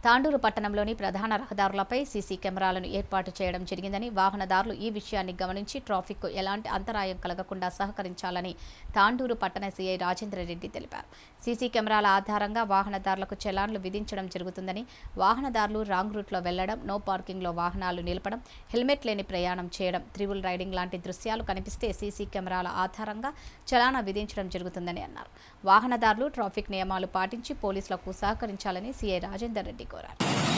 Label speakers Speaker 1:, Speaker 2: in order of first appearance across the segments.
Speaker 1: తాండూరు పట్టణంలోని ప్రధాన రహదారులపై సీసీ కెమెరాలను ఏర్పాటు చేయడం జరిగిందని వాహనదారులు ఈ విషయాన్ని గమనించి ట్రాఫిక్కు ఎలాంటి అంతరాయం కలగకుండా సహకరించాలని తాండూరు పట్టణ సీఐ రాజేంద్ర రెడ్డి తెలిపారు సీసీ కెమెరాల ఆధారంగా వాహనదారులకు చలాన్లు విధించడం జరుగుతుందని వాహనదారులు రాంగ్ రూట్లో వెళ్లడం నో పార్కింగ్లో వాహనాలు నిలపడం హెల్మెట్ లేని ప్రయాణం చేయడం త్రిబుల్ రైడింగ్ లాంటి దృశ్యాలు కనిపిస్తే సీసీ కెమెరాల ఆధారంగా చలానా విధించడం జరుగుతుందని అన్నారు వాహనదారులు ట్రాఫిక్ నియమాలు పాటించి పోలీసులకు సహకరించాలని సీఐ రాజేందర్ రెడ్డి కోరారు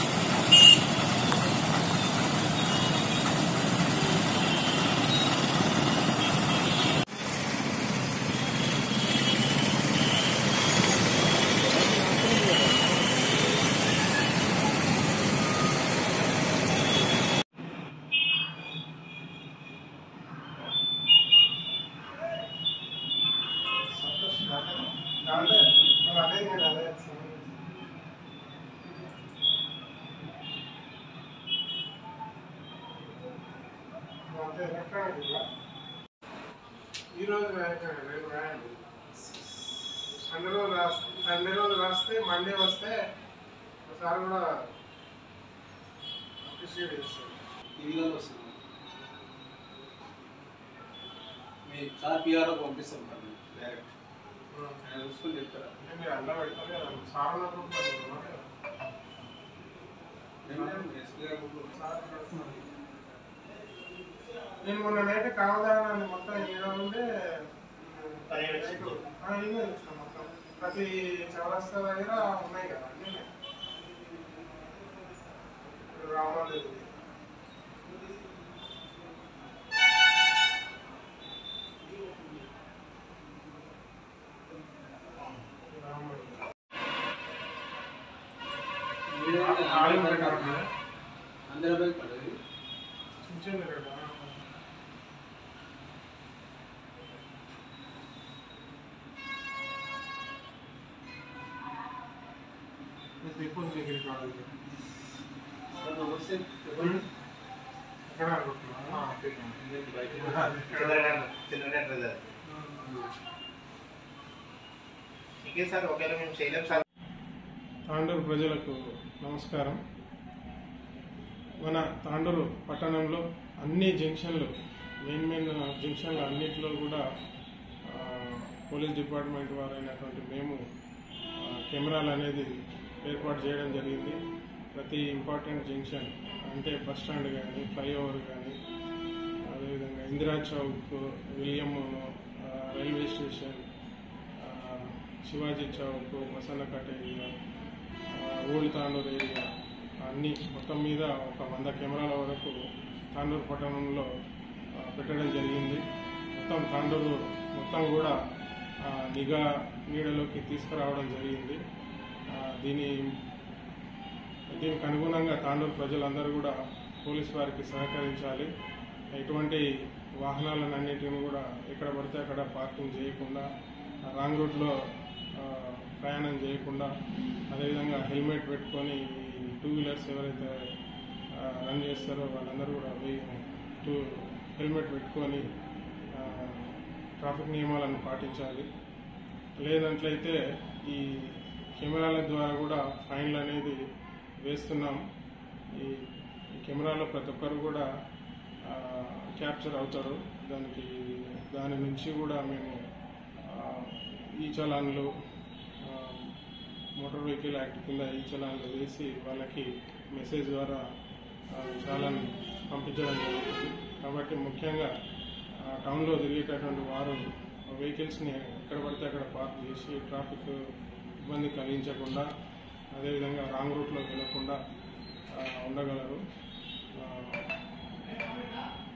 Speaker 2: ఈరోజు రాయకండి రేపు రాయండి సండే రోజు రాస్తే సండే రోజు రాస్తే మండే వస్తే ఒకసారి కూడా అప్రిషియేట్ చేస్తాను
Speaker 3: టీవీలో వస్తుంది మీ సార్ పిఆర్ఓ పంపిస్తాం సార్ మేము డైరెక్ట్ ఆయన చూసుకొని చెప్తారా
Speaker 2: అంటే మీరు అలా పెడతారు కదా సార్ ఉన్నప్పుడు మరి ఉన్నారు కదా.
Speaker 3: మేము ఎస్పీ గారు కూడా
Speaker 2: సార్ పెడుతున్నారు. నేను మొన్న నైట్ కావదాలని మొత్తం ఏదో ఉంటే ఇవే చూసిన మొత్తం ప్రతి చౌరస్తా దగ్గర ఉన్నాయి కదా అన్నీ ఉన్నాయి. ఇప్పుడు రామాలేదు రామాలేదు
Speaker 3: మీరు
Speaker 2: ఆడియో పెట్టాలి
Speaker 3: అందరి బైక్ పడదు
Speaker 2: చించింది కదా రిపోర్ట్ దగ్గర కాదు
Speaker 3: సార్ నమస్తే చెప్పండి
Speaker 2: ఎక్కడ అనుకుంటున్నా
Speaker 3: ఇంకేంటి బైక్
Speaker 4: ఇంకే సార్ ఒకవేళ మేము చేయలేం సార్
Speaker 2: తాండూరు ప్రజలకు నమస్కారం మన తాండూరు పట్టణంలో అన్ని జంక్షన్లు మెయిన్ మెయిన్ జంక్షన్లు అన్నిటిలో కూడా ఆ, పోలీస్ డిపార్ట్మెంట్ వారైనటువంటి మేము ఆ, కెమెరాలు అనేది ఏర్పాటు చేయడం జరిగింది ప్రతి ఇంపార్టెంట్ జంక్షన్ అంటే బస్ స్టాండ్ కానీ ఫ్లైఓవర్ కానీ అదేవిధంగా ఇందిరా చౌక్ విలియం ఆ, రైల్వే స్టేషన్ ఆ, శివాజీ చౌక్ బసన్నకట్ట ఏరియా ఆ, ఓల్డ్ తాండూరు ఏరియా అన్ని మొత్తం మీద ఒక వంద కెమెరాల వరకు తాండూరు పట్టణంలో ఆ, పెట్టడం జరిగింది మొత్తం తాండూరు మొత్తం కూడా ఆ, నిఘా నీడలోకి తీసుకురావడం జరిగింది ఆ, దీని దీనికి అనుగుణంగా తాండూరు ప్రజలందరూ కూడా పోలీస్ వారికి సహకరించాలి ఎటువంటి వాహనాలను అన్నింటిని కూడా ఎక్కడ పడితే అక్కడ పార్కింగ్ చేయకుండా ఆ, రాంగ్ రూట్లో ఆ, ప్రయాణం చేయకుండా అదేవిధంగా హెల్మెట్ పెట్టుకొని ఈ టూ వీలర్స్ ఎవరైతే ఆ, రన్ చేస్తారో వాళ్ళందరూ కూడా వెయ్యి- టూ హెల్మెట్ పెట్టుకొని ఆ, ట్రాఫిక్ నియమాలను పాటించాలి లేనట్లయితే ఈ కెమెరాల ద్వారా కూడా ఫైన్లు అనేది వేస్తున్నాం ఈ ఈ కెమెరాలో ప్రతి ఒక్కరు కూడా ఆ, క్యాప్చర్ అవుతారు దానికి దాని నుంచి కూడా మేము ఆ, ఈ చలాన్లు ఆ, మోటార్ వెహికల్ యాక్ట్ కింద ఈ చలాన్లు వేసి వాళ్ళకి మెసేజ్ ద్వారా ఆ, చాలాన్ పంపించడం జరుగుతుంది కాబట్టి ముఖ్యంగా ఆ, టౌన్లో తిరిగేటటువంటి వారు వెహికల్స్ని ఎక్కడ పడితే అక్కడ పార్క్ చేసి ట్రాఫిక్ ఇబ్బంది కలిగించకుండా అదేవిధంగా రాంగ్ రూట్లో వెళ్ళకుండా ఆ, ఉండగలరు ఆ,